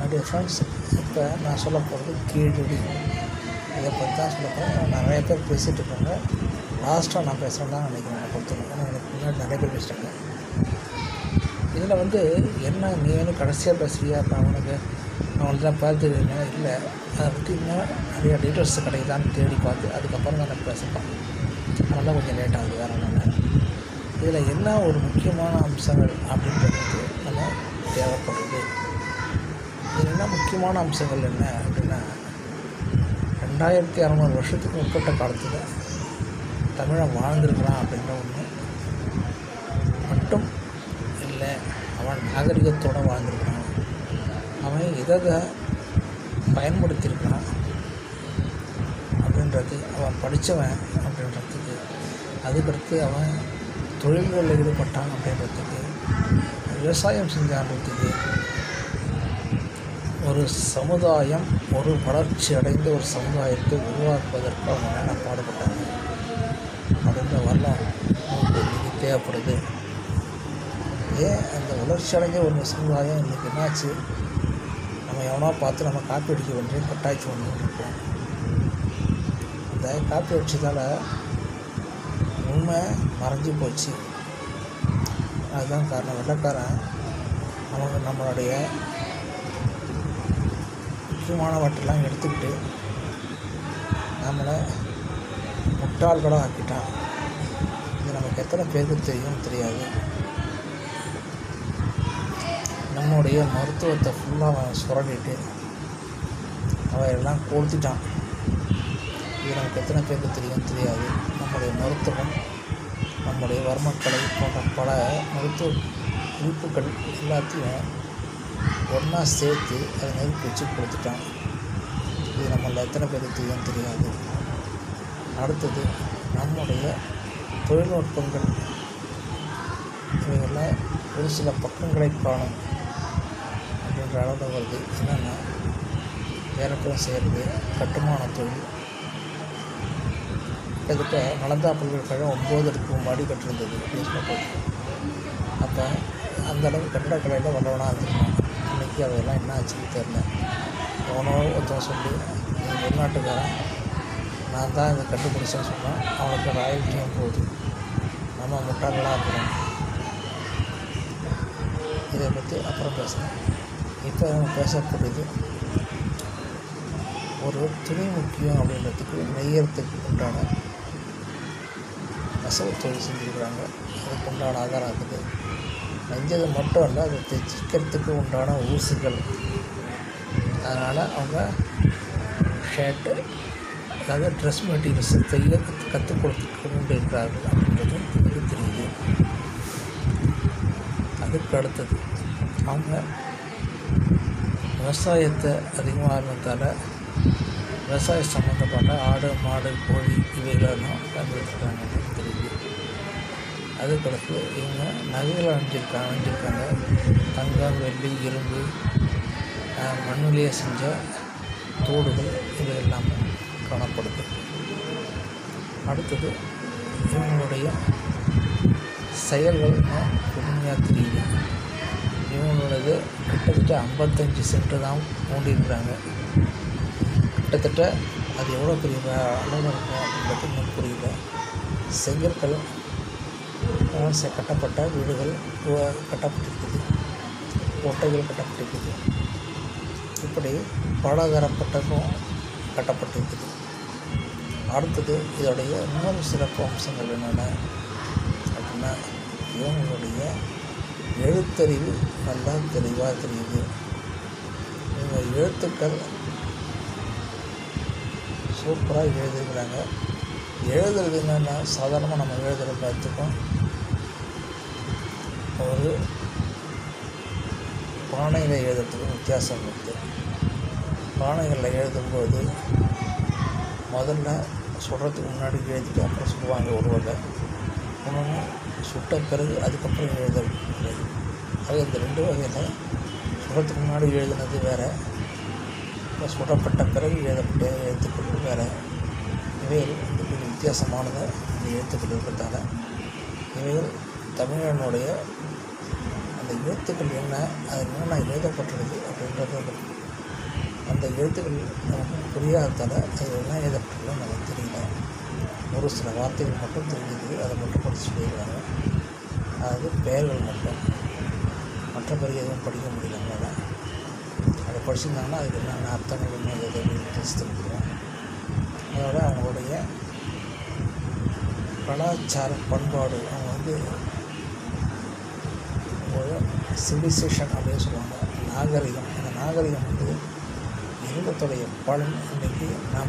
என்னுடைய ஃப்ரெண்ட்ஸ் இப்போ நான் சொல்ல போகிறது கீழடி இதை பற்றி தான் சொல்ல போகிறேன் நிறைய பேர் பேசிகிட்டு இருக்காங்க லாஸ்ட்டாக நான் பேசுகிறேன் தான் நினைக்கிறேன் என்னை பொறுத்தவரை ஏன்னா எனக்கு முன்னாடி நிறைய பேர் பேசிட்டாங்க இதில் வந்து என்ன நீ வந்து கடைசியாக பேசுறியா அப்போ அவனுக்கு அவனுக்கு தான் பார்த்து இல்லை அதை பற்றி இன்னும் நிறைய டீட்டெயில்ஸ் கிடைக்குதான்னு தேடி பார்த்து அதுக்கப்புறம் தான் நான் பேசப்பேன் அதனால கொஞ்சம் லேட் ஆகுது வேறு ஒன்றும் இதில் என்ன ஒரு முக்கியமான அம்சங்கள் அப்படின்றது நம்ம தேவைப்படுறது இதில் என்ன முக்கியமான அம்சங்கள் என்ன அப்படின்னா ரெண்டாயிரத்தி அறநூறு வருஷத்துக்கு முற்பட்ட காலத்தில் தமிழன் வாழ்ந்திருக்கிறான் அப்படின்ற ஒன்று மட்டும் இல்லை அவன் நாகரிகத்தோடு வாழ்ந்திருக்கிறான் அவன் எதை எதை பயன்படுத்தியிருக்கிறான் அப்படின்றது அவன் படித்தவன் அப்படின்றதுக்கு அதுக்கடுத்து அவன் தொழில்களில் ஈடுபட்டான் அப்படின்றதுக்கு விவசாயம் செஞ்சான்றதுக்கு ஒரு சமுதாயம் ஒரு வளர்ச்சி அடைந்த ஒரு சமுதாயத்தை உருவாக்குவதற்கு அவங்க என்ன பாடுபட்டாங்க அப்படின்ற வரலாறு நமக்கு இன்றைக்கி தேவைப்படுது ஏன் அந்த வளர்ச்சி அடைஞ்ச ஒரு சமுதாயம் இன்றைக்கி என்னாச்சு நம்ம எவனோ பார்த்து நம்ம காப்பி அடிக்க வேண்டிய கட்டாயத்து வந்து இருக்கோம் அந்த காப்பி அடிச்சதால் உண்மை மறைஞ்சு போச்சு அதுதான் காரணம் வெள்ளக்காரன் நமக்கு நம்மளுடைய முக்கியமானவற்றெல்லாம் எடுத்துக்கிட்டு நம்மளை முட்டாள்களாக ஆக்கிட்டான் இது நமக்கு எத்தனை பேருக்கு தெரியும் தெரியாது நம்முடைய மருத்துவத்தை ஃபுல்லாக அவன் சுரண்டிட்டு அவன் எல்லாம் கொளுத்திட்டான் இது நமக்கு எத்தனை பேருக்கு தெரியும் தெரியாது நம்முடைய மருத்துவம் நம்முடைய வர்மக்கலை போன்ற பல மருத்துவ குறிப்புகள் எல்லாத்தையும் ஒன்றா சேர்த்து அதை நெருப்பு வச்சு கொடுத்துட்டான் இது நம்மள எத்தனை பேருக்கு தெரியும் தெரியாது அடுத்தது நம்முடைய தொழில்நுட்பங்கள் இவைகளில் ஒரு சில பக்கங்களை காணும் அப்படின்ற அளவில் வருது என்னென்னா ஏரோப்ளேன் செய்கிறது கட்டுமான தொழில் கிட்டத்தட்ட நலந்தா பல்கலைக்கழகம் ஒம்பது அடுக்கு மாடி கட்டிருந்தது அப்படின்னு சொல்லப்போது அப்போ அந்த அளவுக்கு கட்டிடக்கலையில் வல்லவனாக இருந்திருக்கான் இன்றைக்கி அவையெல்லாம் என்ன ஆச்சுன்னு தெரில அவனோ ஒருத்தன் சொல்லி நீ வெளிநாட்டுக்காரன் நான் தான் இதை கண்டுபிடிச்சேன்னு சொன்னால் அவனுக்கு ராயல்ட்டியும் போகுது நம்ம முட்டாள்களாக இருக்கிறோம் இதை பற்றி அப்புறம் பேசலாம் இப்போ நம்ம பேசக்கூடியது ஒரு துணி முக்கியம் அப்படின்றதுக்கு நெய்யறதுக்கு உண்டான நெசவு தொழில் செஞ்சுருக்குறாங்க அதுக்கு உண்டான ஆதாரம் இருக்குது நெஞ்சது மட்டும் இல்லை அதை தைச்சிக்கிறதுக்கு உண்டான ஊசிகள் அதனால் அவங்க ஷர்ட்டு அதாவது ட்ரெஸ் மெட்டீரியல்ஸ் தைய கற்றுக் கொடுத்து கொண்டு இருக்கிறார்கள் அப்படின்றது எனக்கு தெரியுது அதுக்கு அடுத்தது அவங்க விவசாயத்தை அதிகமாக ஆர்வத்தால் விவசாய சம்மந்தப்பட்ட ஆடு மாடு கோழி இவைகளெல்லாம் பயன்படுத்துகிறாங்கன்னு தெரியுது அதுக்கடுத்து இவங்க நகைகள் அணிஞ்சிருக்காங்க அணிஞ்சிருக்காங்க தங்கம் வெள்ளி இரும்பு மண்ணிலேயே செஞ்ச தோடுகள் இவை எல்லாமே காணப்படுது அடுத்தது இவங்களுடைய செயல்கள் புதுமையாக தெரியுது இவங்களோடது கிட்டத்தட்ட ஐம்பத்தஞ்சு சென்ட்டு தான் மூண்டியிருக்கிறாங்க கிட்டத்தட்ட அது எவ்வளோ பெரிய அளவு இருக்கும் அப்படின்றது இன்னும் புரியல செங்கற்கள் கட்டப்பட்ட வீடுகள் கட்டப்பட்டிருக்குது கோட்டைகள் கட்டப்பட்டிருக்குது இப்படி பலதரப்பட்டதும் கட்டப்பட்டிருக்குது அடுத்தது இதோடைய இன்னொரு சிறப்பு அம்சங்கள் என்னென்ன அப்படின்னா இவங்களுடைய எழுத்தறிவு நல்லா தெளிவாக தெரியுது இவங்க எழுத்துக்கள் சூப்பராக எழுதிருக்கிறாங்க எழுதுறது என்னென்னா சாதாரணமாக நம்ம எழுதுகிற பார்த்துக்கோம் ஒரு பானையில் எழுதுறதுக்கும் வித்தியாசம் இருக்குது பானைகளில் எழுதும்போது முதல்ல சுடுறதுக்கு முன்னாடி எழுதிட்டு அப்புறம் சுடுவாங்க ஒரு வகை இன்னொன்று சுட்ட பிறகு அதுக்கப்புறம் எழுதுறது அது இந்த ரெண்டு வகையில் சுடுறதுக்கு முன்னாடி எழுதுனது வேறு இப்போ சுடப்பட்ட பிறகு எழுதப்பட்ட எழுத்துக்கள் வேறு இவைகள் கொஞ்சம் வித்தியாசமானது இந்த எழுத்துக்கள் இருக்கிறதால இவைகள் தமிழனுடைய அந்த எழுத்துக்கள் என்ன அது என்னென்ன எழுதப்பட்டுள்ளது அப்படின்றது அந்த- அந்த எழுத்துக்கள் நமக்கு புரியாததால் அது என்ன எழுதப்பட்டுள்ளது நமக்கு தெரியல ஒரு சில வார்த்தைகள் மட்டும் தெரிஞ்சது அதை மட்டும் படித்து சொல்லிடுறாங்க அதாவது பெயர்கள் மட்டும் மற்றபடி எதுவும் படிக்க முடியல அவங்களால அதை படிச்சிருந்தாங்கன்னா அதுக்கு என்னென்ன அர்த்தங்கள் என்ன எது அப்படின்னு தெரிஞ்சுருக்கோம் அதோட அவங்களுடைய கலாச்சார பண்பாடு அவங்க வந்து ஒரு சிவிலைசேஷன் அப்படின்னு சொல்லுவாங்க நாகரிகம் அந்த நாகரிகம் வந்து இருந்தத்துடைய பலன் இன்றைக்கி நம்ம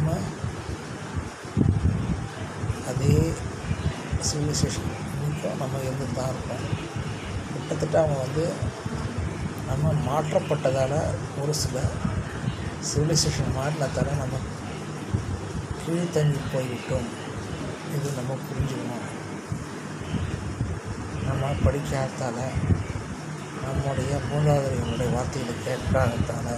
அதே சிவிலைசேஷன் இன்னைக்கும் நம்ம இருந்துட்டு தான் இருக்கோம் கிட்டத்தட்ட அவங்க வந்து நம்ம மாற்றப்பட்டதால் ஒரு சில சிவிலைசேஷன் மாறினதால் நம்ம கீழ்த்தங்கி போய்விட்டோம் இது நம்ம புரிஞ்சுக்கணும் நம்ம படிக்காததால் நம்முடைய மூலாதாரிகளுடைய வார்த்தைகளை கேட்காததால்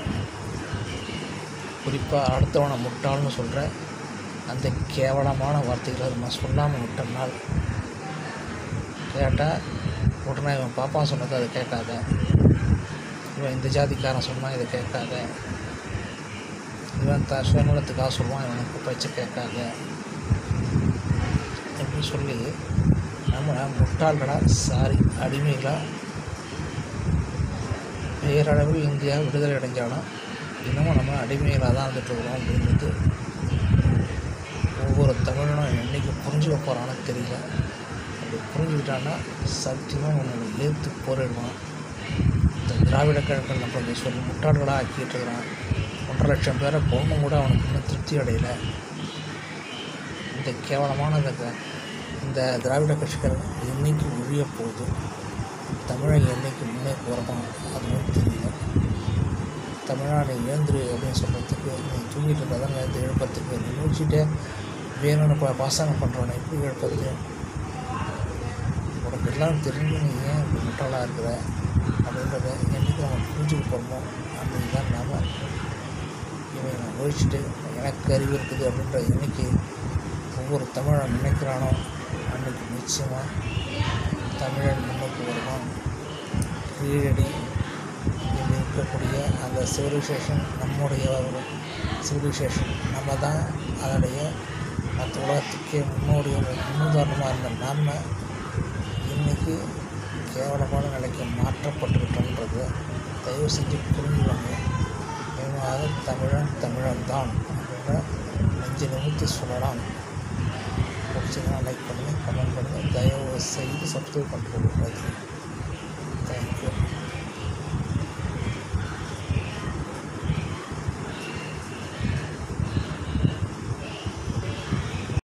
குறிப்பாக அடுத்தவனை முட்டாள்னு சொல்கிற அந்த கேவலமான வார்த்தைகளை நம்ம சொல்லாமல் விட்டோம்னால் கேட்டால் உடனே இவன் பாப்பா சொன்னதை அதை கேட்காத இவன் இந்த ஜாதிக்காரன் சொன்னால் இதை கேட்காத இவன் த சுயநலத்துக்காக சொல்லுவான் இவனுக்கு பயிற்சி கேட்காத இப்படி சொல்லி நம்ம முட்டாள்களாக சாரி அடிமைகளாக பேரளவில் இந்தியா விடுதலை அடைஞ்சாலும் இன்னமும் நம்ம அடிமைகளாக தான் இருந்துட்டுருக்குறோம் அப்படின்றது ஒவ்வொரு தமிழனும் என்றைக்கு புரிஞ்சுக்க போகிறான்னு தெரியல அப்படி புரிஞ்சுக்கிட்டான்னா சத்தியமாக உன்னை எதிர்த்து போரிடுவான் இந்த திராவிட கழகம் நம்ம சொல்லி முட்டாள்களாக ஆக்கிட்டு இருக்கிறான் ஒன்றரை லட்சம் பேரை பொண்ணும் கூட அவனுக்கு இன்னும் திருப்தி அடையலை இந்த கேவலமான இந்த க- இந்த திராவிட கட்சிகள் என்னைக்கு ஒழிய போகுது தமிழன் என்னைக்கு முன்னே போகிறோம் அதுவும் தெரியல தமிழ்நாடு எழுந்துரு அப்படின்னு சொல்கிறதுக்கு நீ தூங்கிட்டு இருந்தால் தான் எழுந்து எழுப்புறதுக்கு நீ முடிச்சுட்டே வேணும்னு ப பசங்க பண்ணுறவனை எப்படி எழுப்புறது உனக்கு எல்லாம் தெரிஞ்சு நீ ஏன் இப்படி முட்டாளாக இருக்கிற அப்படின்றத என்றைக்கு நம்ம புரிஞ்சுக்க போகிறோமோ அன்றைக்கி தான் நாம் இவன் ஒழிச்சிட்டு எனக்கு அறிவு இருக்குது அப்படின்ற இன்னைக்கு ஒவ்வொரு தமிழன் நினைக்கிறானோ அன்றைக்கி நிச்சயமாக தமிழன் முன்னுக்கு வருவான் கீழடி இங்கே இருக்கக்கூடிய அந்த சிவிலைசேஷன் நம்முடைய ஒரு சிவிலைசேஷன் நம்ம தான் அதனுடைய மற்ற உலகத்துக்கே முன்னோடிய முன்னுதாரணமாக இருந்த நம்ம இன்றைக்கி கேவலமான நிலைக்கு மாற்றப்பட்டுக்கிட்டோன்றதை தயவு செஞ்சு புரிஞ்சுவாங்க நிஜமாக தமிழன் தமிழன் தான் அப்படின்ற நெஞ்சு நிமித்து சொல்லலாம் பிடிச்சதுன்னா லைக் பண்ணுங்கள் கமெண்ட் பண்ணுங்கள் தயவு செய்து சப்ஸ்கிரைப் பண்ணிட்டு